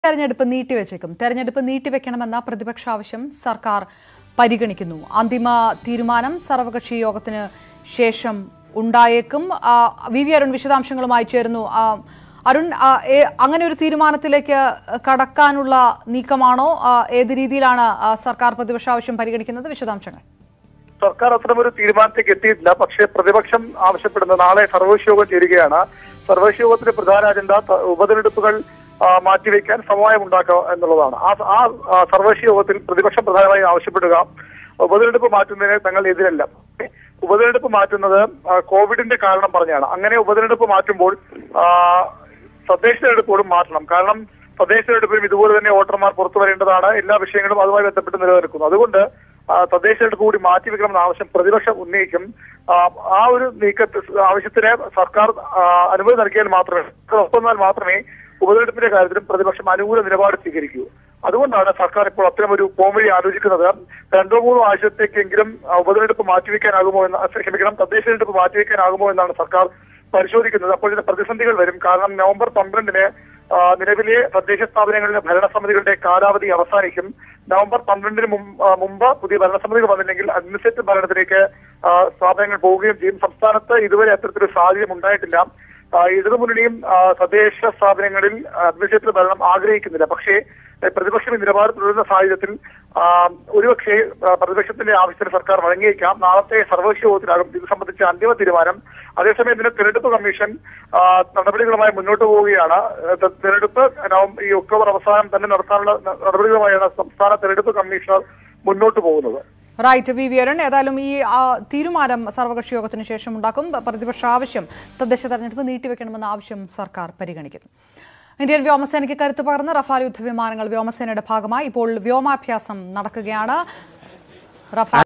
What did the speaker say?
തെരഞ്ഞെടുപ്പ് നീട്ടിവെച്ചേക്കും തെരഞ്ഞെടുപ്പ് നീട്ടിവെക്കണമെന്ന പ്രതിപക്ഷ ആവശ്യം സർക്കാർ പരിഗണിക്കുന്നു അന്തിമ തീരുമാനം സർവകക്ഷി യോഗത്തിന് ശേഷം ഉണ്ടായേക്കും ആ, വി വി അരുൺ വിശദാംശങ്ങളുമായി ചേരുന്നു ആ, അരുൺ ആ, ഏ- അങ്ങനെ ഒരു തീരുമാനത്തിലേക്ക് കടക്കാനുള്ള നീക്കമാണോ ആ, ഏത് രീതിയിലാണ് ആ, സർക്കാർ പ്രതിപക്ഷ ആവശ്യം പരിഗണിക്കുന്നത് വിശദാംശങ്ങൾ സർക്കാർ അത്തരമൊരു തീരുമാനത്തേക്ക് എത്തിയിട്ടില്ല പക്ഷേ പ്രതിപക്ഷം ആവശ്യപ്പെടുന്ന നാളെ സർവകക്ഷി യോഗം ചേരുകയാണ് സർവകക്ഷി യോഗത്തിന്റെ പ്രധാന അജണ്ട ത- ഉപതെരഞ്ഞെടുപ്പുകൾ ആ, മാറ്റിവെക്കാൻ സമവായം ഉണ്ടാക്കുക എന്നുള്ളതാണ് ആ ആ ആ, സർവകക്ഷി യോഗത്തിൽ പ്രതിപക്ഷം പ്രധാനമായും ആവശ്യപ്പെടുക ഉപതെരഞ്ഞെടുപ്പ് മാറ്റുന്നതിന് തങ്ങൾ എതിരല്ല ഉപതെരഞ്ഞെടുപ്പ് മാറ്റുന്നത് ആ, കോവിഡിന്റെ കാരണം പറഞ്ഞാണ് അങ്ങനെ ഉപതെരഞ്ഞെടുപ്പ് മാറ്റുമ്പോൾ ആ, തദ്ദേശ തെരഞ്ഞെടുപ്പോടും മാറ്റണം കാരണം തദ്ദേശ തെരഞ്ഞെടുപ്പിലും ഇതുപോലെ തന്നെ വോട്ടർമാർ പുറത്തു വരേണ്ടതാണ് എല്ലാ വിഷയങ്ങളും അതുമായി ബന്ധപ്പെട്ട് നിലനിൽക്കുന്നു അതുകൊണ്ട് ആ, തദ്ദേശ തെരഞ്ഞെടുപ്പ് കൂടി മാറ്റിവെക്കണമെന്ന ആവശ്യം പ്രതിപക്ഷം ഉന്നയിക്കും ആ, ആ ഒരു നീക്കത്തെ ആവശ്യത്തിന് സർക്കാർ ആ, അനുമതി നൽകിയാൽ മാത്രമേ സർക്കാർ ഒപ്പന്നാൽ മാത്രമേ ഉപതെരഞ്ഞെടുപ്പിന്റെ കാര്യത്തിലും പ്രതിപക്ഷം അനുകൂല നിലപാട് സ്വീകരിക്കൂ അതുകൊണ്ടാണ് സർക്കാർ ഇപ്പോൾ അത്തരമൊരു പോംവഴി ആലോചിക്കുന്നത് രണ്ടോ മൂന്നോ ആഴ്ചത്തേക്കെങ്കിലും ആ, ഉപതെരഞ്ഞെടുപ്പ് മാറ്റിവെക്കാനാകുമോ എന്ന് ക്ഷമിക്കണം തദ്ദേശ തെരഞ്ഞെടുപ്പ് മാറ്റിവെക്കാനാകുമോ എന്നാണ് സർക്കാർ പരിശോധിക്കുന്നത് അപ്പോൾ ഇതിന് പ്രതിസന്ധികൾ വരും കാരണം നവംബർ പന്ത്രണ്ടിന് ആ, നിലവിലെ തദ്ദേശ സ്ഥാപനങ്ങളിലെ ഭരണസമിതികളുടെ കാലാവധി അവസാനിക്കും നവംബർ പന്ത്രണ്ടിന് മും- ആ, മുമ്പ് പുതിയ ഭരണസമിതികൾ വന്നില്ലെങ്കിൽ അഡ്മിനിസ്ട്രേറ്റീവ് ഭരണത്തിലേക്ക് ആ, സ്ഥാപനങ്ങൾ പോവുകയും ചെയ്യും സംസ്ഥാനത്ത് ഇതുവരെ അത്തരത്തിലൊരു സാഹചര്യം ഉണ്ടായിട്ടില്ല ആ, ഇടതുമുന്നണിയും ആ, തദ്ദേശ സ്ഥാപനങ്ങളിൽ അഡ്മിനിസ്ട്രേറ്റീവ് ഭരണം ആഗ്രഹിക്കുന്നില്ല പക്ഷേ ഏ, പ്രതിപക്ഷം ഈ നിലപാട് തുടരുന്ന സാഹചര്യത്തിൽ ആ, ഒരുപക്ഷേ ആ, പ്രതിപക്ഷത്തിന്റെ ആവശ്യത്തിന് സർക്കാർ വഴങ്ങിയേക്കാം നാളത്തെ സർവകക്ഷി യോഗത്തിലാകും ഇത് സംബന്ധിച്ച അന്തിമ തീരുമാനം അതേസമയം ഇതിന് തെരഞ്ഞെടുപ്പ് കമ്മീഷൻ ആ, നടപടികളുമായി മുന്നോട്ട് പോവുകയാണ് ഏ, തെ- തെരഞ്ഞെടുപ്പ് നവംബർ ഈ ഒക്ടോബർ അവസാനം തന്നെ നടത്താനുള്ള ന- നടപടികളുമായാണ് സംസ്ഥാന തെരഞ്ഞെടുപ്പ് കമ്മീഷണർ മുന്നോട്ട് പോകുന്നത് റൈറ്റ് വി വി അരുൺ ഏതായാലും ഈ ആ, തീരുമാനം സർവകക്ഷി യോഗത്തിന് ശേഷം ഉണ്ടാക്കും പ്രതിപക്ഷ ആവശ്യം തദ്ദേശ തെരഞ്ഞെടുപ്പ് നീട്ടിവെക്കണമെന്ന ആവശ്യം സർക്കാർ പരിഗണിക്കുന്നു ഇന്ത്യൻ വ്യോമസേനയ്ക്ക് കരുത്ത് പകർന്ന് റഫാൽ യുദ്ധവിമാനങ്ങൾ വ്യോമസേനയുടെ ഭാഗമായി ഇപ്പോൾ വ്യോമാഭ്യാസം നടക്കുകയാണ് റഫാൽ